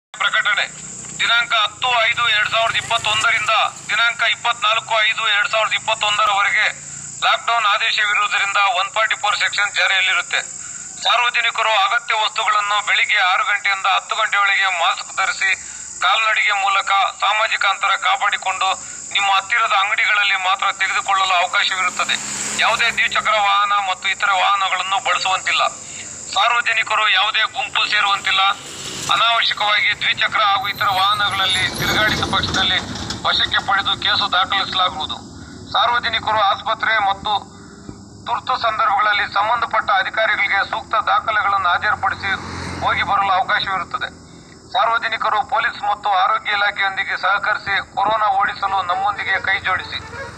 ಪ್ರಕಟಣೆ ದಿನಾಂಕ ಹತ್ತು ಐದು ಎರಡ್ ಸಾವಿರದ ಇಪ್ಪತ್ತೊಂದರಿಂದ ದಿನಾಂಕ ಇಪ್ಪತ್ನಾಲ್ಕು ಐದು ಎರಡ್ ಸಾವಿರದ ಇಪ್ಪತ್ತೊಂದರವರೆಗೆ ಲಾಕ್ಡೌನ್ ಆದೇಶವಿರುವುದರಿಂದ ಒನ್ ಫಾರ್ಟಿ ಫೋರ್ ಸೆಕ್ಷನ್ ಜಾರಿಯಲ್ಲಿರುತ್ತೆ ಸಾರ್ವಜನಿಕರು ಅಗತ್ಯ ವಸ್ತುಗಳನ್ನು ಬೆಳಿಗ್ಗೆ ಆರು ಗಂಟೆಯಿಂದ ಹತ್ತು ಗಂಟೆಯೊಳಗೆ ಮಾಸ್ಕ್ ಧರಿಸಿ ಕಾಲ್ನಡಿಗೆ ಮೂಲಕ ಸಾಮಾಜಿಕ ಅಂತರ ಕಾಪಾಡಿಕೊಂಡು ನಿಮ್ಮ ಹತ್ತಿರದ ಅಂಗಡಿಗಳಲ್ಲಿ ಮಾತ್ರ ತೆಗೆದುಕೊಳ್ಳಲು ಅವಕಾಶವಿರುತ್ತದೆ ಯಾವುದೇ ದ್ವಿಚಕ್ರ ವಾಹನ ಮತ್ತು ಇತರ ವಾಹನಗಳನ್ನು ಬಳಸುವಂತಿಲ್ಲ ಸಾರ್ವಜನಿಕರು ಯಾವುದೇ ಗುಂಪು ಸೇರುವಂತಿಲ್ಲ ಅನಾವಶ್ಯಕವಾಗಿ ದ್ವಿಚಕ್ರ ಹಾಗೂ ಇತರ ವಾಹನಗಳಲ್ಲಿ ತಿರುಗಾಡಿದ ಪಕ್ಷದಲ್ಲಿ ವಶಕ್ಕೆ ಪಡೆದು ಕೇಸು ದಾಖಲಿಸಲಾಗುವುದು ಸಾರ್ವಜನಿಕರು ಆಸ್ಪತ್ರೆ ಮತ್ತು ತುರ್ತು ಸಂದರ್ಭಗಳಲ್ಲಿ ಸಂಬಂಧಪಟ್ಟ ಅಧಿಕಾರಿಗಳಿಗೆ ಸೂಕ್ತ ದಾಖಲೆಗಳನ್ನು ಹಾಜರುಪಡಿಸಿ ಹೋಗಿ ಬರಲು ಅವಕಾಶವಿರುತ್ತದೆ ಸಾರ್ವಜನಿಕರು ಪೊಲೀಸ್ ಮತ್ತು ಆರೋಗ್ಯ ಇಲಾಖೆಯೊಂದಿಗೆ ಸಹಕರಿಸಿ ಕೊರೋನಾ ಓಡಿಸಲು ನಮ್ಮೊಂದಿಗೆ ಕೈ ಜೋಡಿಸಿ